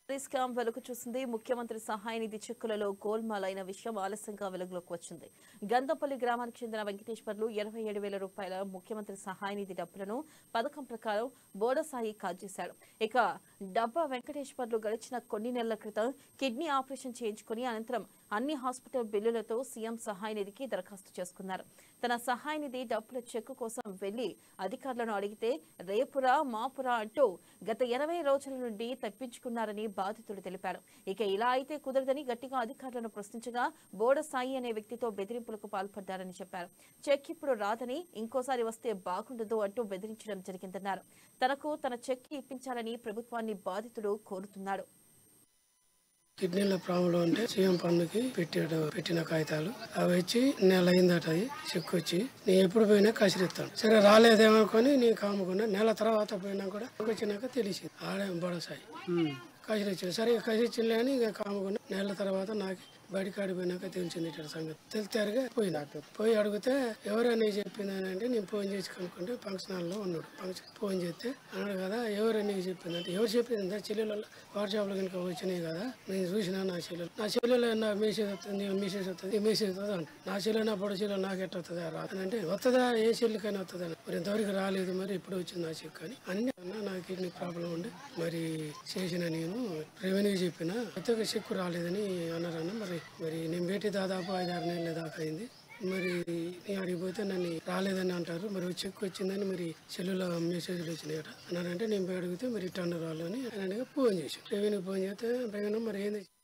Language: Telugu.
స్కామ్ వెలుగు చూసింది ముఖ్యమంత్రి సహాయ నిధి చెక్కులలో గోల్మాల్ అయిన విషయం ఆలస్యంగా వెలుగులోకి వచ్చింది గంధపల్లి గ్రామానికి చెందిన వెంకటేశ్వర్లు ఇరవై ఏడు వేల రూపాయల ముఖ్యమంత్రి సహాయ నిధి డబ్బులను పథకం ప్రకారం బోడసాయి కాజేశాడు ఇక డబ్బా వెంకటేశ్వర్లు గడిచిన కొన్ని నెలల క్రితం కిడ్నీ ఆపరేషన్ చేయించుకుని అనంతరం అన్ని హాస్పిటల్ బిల్లులతో సీఎం సహాయ నిధికి దరఖాస్తు చేసుకున్నారు తన సహాయ నిధి డబ్బుల చెక్కు కోసం వెళ్లి అధికారులను అడిగితే రేపురా మాపురా అంటూ గత ఇరవై రోజుల నుండి తప్పించుకున్నారని బాధితుడు తెలిపాడు ఇక ఇలా అయితే కుదరదని గట్టిగా అధికారులను ప్రశ్నించగా బోడ సాయి అనే వ్యక్తితో బెదిరింపులకు పాల్పడ్డారని చెప్పారు చెక్ ఇప్పుడు రాదని ఇంకోసారి వస్తే బాగుండదు అంటూ బెదిరించడం జరిగిందన్నారు తనకు తన చెక్ ఇప్పించాలని ప్రభుత్వాన్ని బాధితుడు కోరుతున్నాడు కిడ్నీల ప్రాబ్లం ఉంటే సీఎం పన్నుకి పెట్టాడు పెట్టిన కాగితాలు అవి వచ్చి నెల అయిందట అది చెక్ వచ్చి నేను ఎప్పుడు పోయినా కసిరిస్తాను సరే రాలేదేమనుకొని నేను కాముకున్నా నెల తర్వాత పోయినా కూడా వచ్చినాక తెలిసింది ఆడే బడసాయి కసిరిచ్చాడు సరే కసిరిచ్చింది అని ఇక కాముకున్నా నెల తర్వాత నాకు బడి కాడి పోయినాక తెలిసింది ఇట్లా సంగతి తెలితారుగా పోయినా పోయి అడిగితే ఎవరైనా చెప్పింది అని అంటే నేను ఫోన్ చేసి కనుక్కుంటే ఫంక్షన్ హాల్లో ఉన్నాడు ఫంక్షన్ ఫోన్ చేస్తే అన్నాడు కదా ఎవరు నీకు చెప్పింది అంటే ఎవరు చెప్పింది చెల్లెల వాట్సాప్లో కనుక వచ్చినాయి కదా నేను చూసినా నా చెల్లెలు నా చెల్లెలు నా మెసేజ్ వస్తుంది మెసేజ్ వస్తుంది మెసేజ్ వస్తుంది అంట నా చెల్లె నా పొడ చెల్లెలు నాకు ఎట్లా వస్తుందా రాదు అంటే వస్తుందా ఏ చెల్లికైనా వస్తుందని మరి ఇంతవరకు రాలేదు మరి ఇప్పుడు వచ్చింది నా చెక్ అని అన్ని అన్నా నాకు కిడ్నీ ప్రాబ్లం ఉండి మరి చేసిన నేను రెవెన్యూ చెప్పిన కొత్తగా చెక్కు రాలేదని అన్నారన్న మరి మరి నేను పెట్టి దాదాపు ఐదు ఆరు నెలల దాకా అయింది మరి నేను అడిగిపోతే నన్ను రాలేదని అంటారు మరి చెక్ వచ్చిందని మరి సెల్లులో మెసేజ్లు వచ్చినాయట అన్నారంటే నేను పోయి అడిగితే మరి రిటర్న్ రాలని అని ఫోన్ చేసి రెవెన్యూ ఫోన్ చేస్తే రెవెన్యూ మరి ఏంది